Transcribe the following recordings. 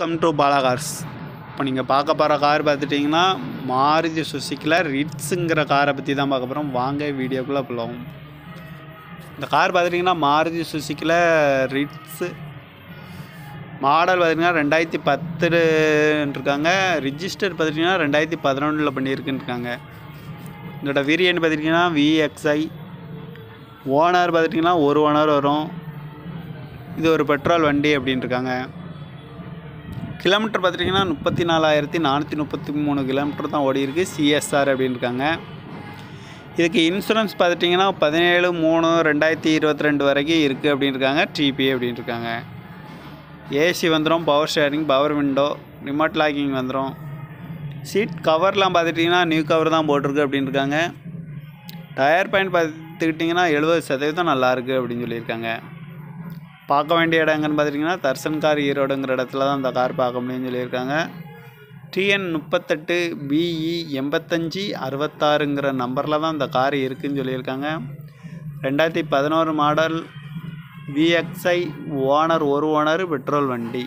welcome to Bala cars இப்போ நீங்கள் பார்க்க போகிற கார் பார்த்துட்டிங்கன்னா மாருதி சுசுக்கியில் ரிட்ஸுங்கிற காரை பற்றி தான் பார்க்க போகிறோம் வாங்க வீடியோக்குள்ளே போகலாம் இந்த கார் பார்த்துட்டிங்கன்னா மாருதி சுசுக்கியில் ரிட்ஸு மாடல் பார்த்திங்கன்னா ரெண்டாயிரத்தி பத்து இருக்காங்க ரிஜிஸ்டர் பார்த்துட்டிங்கன்னா ரெண்டாயிரத்தி பதினொன்றில் பண்ணியிருக்குன்னு இருக்காங்க இதோட வேரியன்ட் பார்த்துட்டிங்கன்னா விஎக்ஸ்ஐ ஓனர் பார்த்துட்டிங்கன்னா ஒரு ஓனர் வரும் இது ஒரு பெட்ரோல் வண்டி அப்படின்னு இருக்காங்க கிலோமீட்டர் பார்த்துட்டிங்கன்னா முப்பத்தி நாலாயிரத்தி நானூற்றி முப்பத்தி மூணு கிலோமீட்டர் தான் ஓடி இருக்கு சிஎஸ்ஆர் அப்படின்னு இருக்காங்க இதுக்கு இன்சூரன்ஸ் பார்த்துட்டிங்கன்னா பதினேழு மூணு ரெண்டாயிரத்தி இருபத்தி ரெண்டு வரைக்கும் இருக்குது அப்படின்னு இருக்காங்க டிபி அப்படின்னு இருக்காங்க ஏசி வந்துடும் power steering power window remote locking வந்துடும் சீட் கவர்லாம் பார்த்துட்டிங்கன்னா நியூ கவர் தான் போட்டிருக்கு அப்படின்னு இருக்காங்க டயர் பாயிண்ட் பார்த்துக்கிட்டிங்கன்னா எழுபது சதவீதம் நல்லாயிருக்கு அப்படின்னு சொல்லியிருக்காங்க பார்க்க வேண்டிய இடம் எங்கன்னு பார்த்துட்டிங்கன்னா தர்சன் கார் ஈரோடுங்கிற இடத்துல தான் இந்த கார் பார்க்க முடியும்னு சொல்லியிருக்காங்க டிஎன் முப்பத்தெட்டு பிஇ எண்பத்தஞ்சி அறுபத்தாறுங்கிற நம்பரில் தான் இந்த கார் இருக்குதுன்னு சொல்லியிருக்காங்க ரெண்டாயிரத்தி பதினோரு மாடல் விஎக்ஸ்ஐ ஓனர் ஒரு ஓனர் பெட்ரோல் வண்டி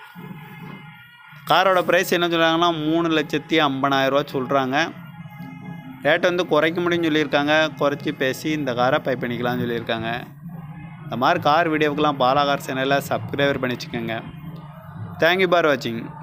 காரோட ப்ரைஸ் என்ன சொல்கிறாங்கன்னா மூணு லட்சத்தி ஐம்பதாயிரரூவா சொல்கிறாங்க ரேட் வந்து குறைக்க முடியும்னு சொல்லியிருக்காங்க குறைச்சி பேசி இந்த காரை பை பண்ணிக்கலாம்னு சொல்லியிருக்காங்க இந்த மாதிரி கார் வீடியோவுக்கெல்லாம் பாலா கார் சேனலில் சப்ஸ்கிரைபர் பண்ணி வச்சுக்கோங்க தேங்க்யூ ஃபார் வாட்சிங்